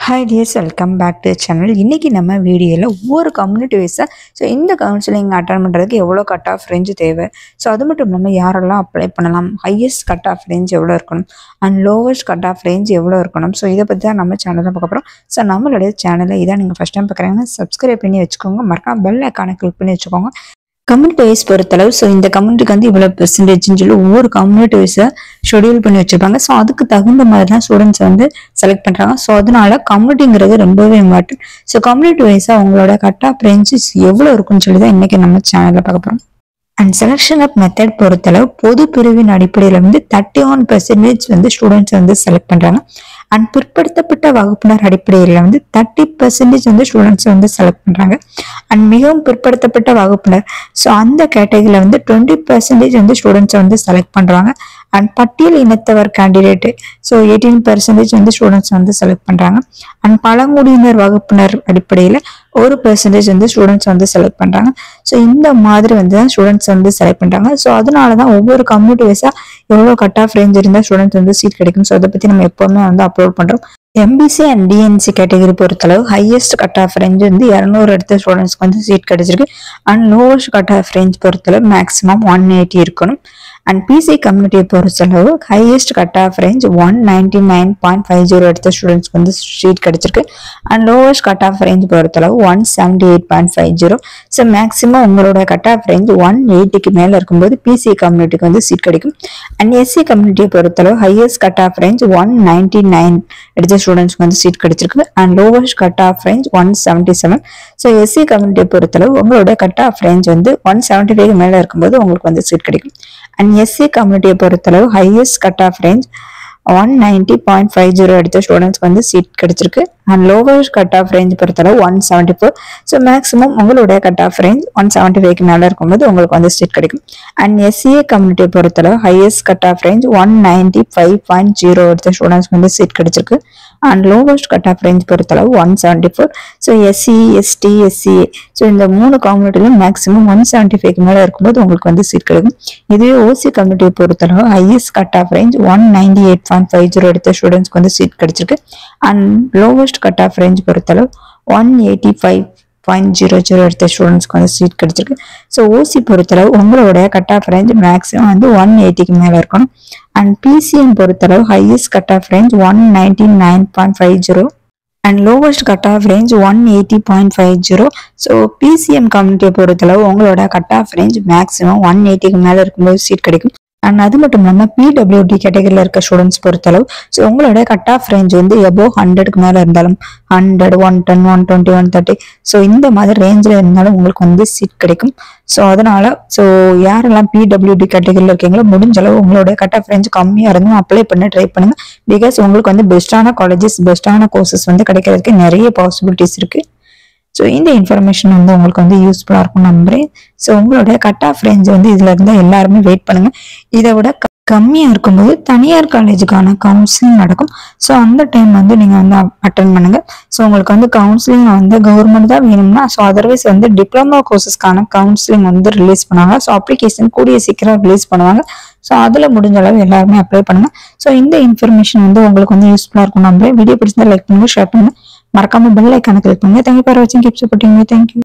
hi dears welcome back to channel இன்றைக்கி நம்ம வீடியோவில் ஒவ்வொரு கம்யூனிட்டி வைஸாக ஸோ இந்த கவுன்சிலிங் அட்டன் பண்ணுறதுக்கு எவ்வளோ கட் ஆஃப் ரேஞ்சு தேவை ஸோ அது மட்டும் இல்லாமல் யாரெல்லாம் அப்ளை பண்ணலாம் ஹையஸ்ட் கட் ஆஃப் ரேஞ்ச் எவ்வளோ இருக்கணும் and lowest cut off range எவ்வளோ இருக்கணும் ஸோ இதை பற்றி தான் நம்ம சேனலில் பார்க்க போகிறோம் ஸோ நம்மளுடைய சேனலை இதான் நீங்கள் ஃபஸ்ட் டைம் பார்க்குறீங்கன்னா சப்ஸ்கிரைப் பண்ணி வச்சுக்கோங்க மறக்காம பெல் ஐக்கானை கிளிக் பண்ணி வச்சுக்கோங்க கம்யூனிட்டி வைஸ் பொறுத்தளவு ஸோ இந்த கம்யூனிட்டிக்கு வந்து இவ்வளோ பெர்சன்டேஜ்னு சொல்லி ஒவ்வொரு கம்யூனிட்டி வைஸை ஷெடியூல் பண்ணி வச்சிருப்பாங்க ஸோ அதுக்கு தகுந்த மாதிரி தான் ஸ்டூடெண்ட்ஸ் வந்து செலக்ட் பண்ணுறாங்க ஸோ அதனால கம்யூனிட்டிங்கிறது ரொம்பவே இம்பார்ட்டன்ட் ஸோ கம்யூனிட்டி வைஸாக அவங்களோட கட் ஆஃப் ரேஞ்சஸ் எவ்வளோ இருக்குன்னு சொல்லி தான் இன்னைக்கு நம்ம சேனலில் பார்க்க போகிறோம் அண்ட் செலெக்ஷன் ஆஃப் மெத்தட் பொறுத்தளவு பொது பிரிவின் அடிப்படையில் வந்து தேர்ட்டி ஒன் பெர்சன்டேஜ் வந்து ஸ்டூடெண்ட்ஸ் வந்து செலக்ட் பண்ணுறாங்க அண்ட் பிற்படுத்தப்பட்ட வகுப்பினர் அடிப்படையில் வந்து தேர்ட்டி பெர்சன்டேஜ் வந்து ஸ்டூடெண்ட்ஸ் வந்து செலக்ட் பண்ணுறாங்க அண்ட் மிகவும் பிற்படுத்தப்பட்ட வகுப்பினர் ஸோ அந்த கேட்டகரியில் வந்து டுவெண்ட்டி பெர்சன்டேஜ் வந்து ஸ்டூடெண்ட்ஸை வந்து செலக்ட் பண்ணுறாங்க அண்ட் பட்டியல் இனத்தவர் கேண்டிடேட்டு ஸோ எயிட்டீன் பெர்சன்டேஜ் வந்து ஸ்டூடெண்ட்ஸ் வந்து செலக்ட் பண்ணுறாங்க அண்ட் பழங்குடியினர் வகுப்பினர் அடிப்படையில் ஒரு பெர்சன்டேஜ் வந்து ஸ்டூடெண்ட்ஸ் வந்து செலக்ட் பண்ணுறாங்க ஸோ இந்த மாதிரி வந்து தான் ஸ்டூடெண்ட்ஸ் வந்து செலக்ட் பண்ணுறாங்க ஸோ அதனால தான் ஒவ்வொரு கம்யூனிட்டி வைஸாக எவ்வளோ கட் ஆஃப் ரேஞ்ச் இருந்தால் ஸ்டூடெண்ட்ஸ் வந்து சீட் கிடைக்கும் ஸோ அதை பற்றி நம்ம எப்போவுமே வந்து அப்லோட் பண்ணுறோம் எம்பிசி அண்ட் டிஎன்சி கேட்டகரி பொறுத்தளவு ஹையஸ்ட் கட் ஆஃப் ரேஞ்ச் வந்து இரநூறு எடுத்த ஸ்டூடெண்ட்ஸ்க்கு வந்து சீட் கிடைச்சிருக்கு and lowest cut off range பொறுத்தளவு மேக்ஸிமம் ஒன் எயிட்டி இருக்கணும் அண்ட் பிசி கம்யூனிட்டியை பொறுத்தளவு highest cut off range one ninety nine point five zero எடுத்த ஸ்டூடெண்ட்ஸ்க்கு வந்து சீட் கிடைச்சிருக்கு and lowest cut off range பொறுத்தளவு one seventy eight point five zero so maximum உங்களோட கட் ஆஃப் ரேஞ்ச் ஒன் எயிட்டிக்கு மேலே இருக்கும்போது பிசி கம்யூனிட்டிக்கு வந்து சீட் கிடைக்கும் அண்ட் எஸ்சி கம்யூனிட்டியை பொறுத்தளவு highest cut off range one ninety nine எடுத்த ஸ்டூடெண்ட்ஸ்க்கு வந்து சீட் கிடைச்சிருக்கு and lowest cut off range one seventy seven so SC கம்யூனிட்டியை பொறுத்தளவு உங்களோட கட் ஆஃப் ரேஞ்ச் வந்து ஒன் செவன்டி ஃபைவ் மேலே இருக்கும்போது உங்களுக்கு வந்து சீட் கிடைக்கும் அண்ட் எஸ்சி கம்யூனிட்டியை பொறுத்தளவு highest cut off range one ninety point five zero எடுத்த ஸ்டூடெண்ட்ஸ்க்கு வந்து சீட் கிடைச்சிருக்கு and lowest cut off range பொறுத்தளவு one seventy four so maximum உங்களுடைய cut off range one seventy ஃபைவ்க்கு மேலே இருக்கும்போது உங்களுக்கு வந்து சீட் கிடைக்கும் அண்ட் எஸ்சிஏ கம்யூனிட்டியை பொறுத்தளவு highest cut off range one ninety five point zero எடுத்த ஸ்டூடெண்ட்ஸ்க்கு வந்து சீட் கிடைச்சிருக்கு and lowest cut off range பொறுத்தளவு one seventy four so SC ST SCA so இந்த மூணு கம்யூனிட்டிலும் மேக்ஸிமம் ஒன் செவன்டி ஃபைவ்க்கு மேலே இருக்கும்போது உங்களுக்கு வந்து சீட் கிடைக்கும் இதுவே ஓசி கம்யூனிட்டியை பொறுத்தளவு highest cut off range one ninety eight point five zero எடுத்த ஸ்டூடெண்ட்ஸ்க்கு வந்து சீட் கிடைச்சிருக்கு and lowest cut off range பொறுத்தளவு one eighty five point zero zero எடுத்த ஸ்டூடெண்ட்ஸ்க்கு வந்து சீட் கிடைச்சிருக்கு ஸோ ஓசி பொறுத்தளவு உங்களோட கட் ஆஃப் ரேஞ்ச் மேக்ஸிமம் வந்து ஒன் எயிட்டிக்கு மேலே இருக்கணும் அண்ட் பிசிஎம் பொறுத்தளவு highest cut off range one ninety nine point five zero and lowest cut off range one eighty point five zero so BCM கம்யூனிட்டியை பொறுத்தளவு உங்களோட cut off range maximum one எயிட்டிக்கு மேலே இருக்கும்போது சீட் கிடைக்கும் அண்ட் அது மட்டும் இல்லாமல் பிடபிள்யூடி கேட்டகரியில் இருக்க ஸ்டூடெண்ட்ஸ் பொறுத்தளவு ஸோ உங்களோட கட் ஆஃப் ரேஞ்ச் வந்து எபோவ் ஹண்ட்ரடுக்கு மேலே இருந்தாலும் hundred one ten one twenty one thirty so இந்த மாதிரி ரேஞ்சில் இருந்தாலும் உங்களுக்கு வந்து சீட் கிடைக்கும் ஸோ அதனால ஸோ யாரெல்லாம் பிடபிள்யூடி கேட்டகரியில் இருக்கீங்களோ முடிஞ்ச அளவு உங்களோட கட் ஆஃப் ரேஞ்ச் கம்மியாக இருந்தும் அப்ளை பண்ண ட்ரை பண்ணுங்க பிகாஸ் உங்களுக்கு வந்து பெஸ்ட்டான காலேஜஸ் பெஸ்ட்டான கோர்சஸ் வந்து கிடைக்கிறதுக்கு நிறைய பாசிபிலிட்டிஸ் இருக்கு ஸோ இந்த இன்ஃபர்மேஷன் வந்து உங்களுக்கு வந்து யூஸ்ஃபுல்லாக இருக்கும் நம்புறேன் ஸோ உங்களோட கட் ஆஃப் ரேஞ்ச் வந்து இதில் இருந்தால் எல்லாருமே வெயிட் பண்ணுங்க இதை விட க- கம்மியாக இருக்கும்போது தனியார் காலேஜுக்கான கவுன்சிலிங் நடக்கும் ஸோ அந்த டைம் வந்து நீங்கள் வந்து அட்டன் பண்ணுங்க ஸோ உங்களுக்கு வந்து கவுன்சிலிங் வந்து கவர்மெண்ட் தான் வேணும்னா ஸோ அதர்வைஸ் வந்து டிப்ளமோ கோர்சஸ்க்கான கவுன்சிலிங் வந்து ரிலீஸ் பண்ணுவாங்க ஸோ அப்ளிகேஷன் கூடிய சீக்கிரம் ரிலீஸ் பண்ணுவாங்க ஸோ அதில் முடிஞ்ச அளவு எல்லாருமே அப்ளை பண்ணுங்க ஸோ இந்த இன்ஃபர்மேஷன் வந்து உங்களுக்கு வந்து யூஸ்ஃபுல்லாக இருக்கும் நம்புறேன் வீடியோ பிடிச்சிருந்தா லைக் பண்ணுங்க ஷேர் பண்ணுங்க மறக்காம பெல் ஐக்கான கிளிக் பண்ணுங்க தேங்க்யூ ஃபார் வாட்சிங் கீப் சப்போர்ட்டிங் தேங்க்யூ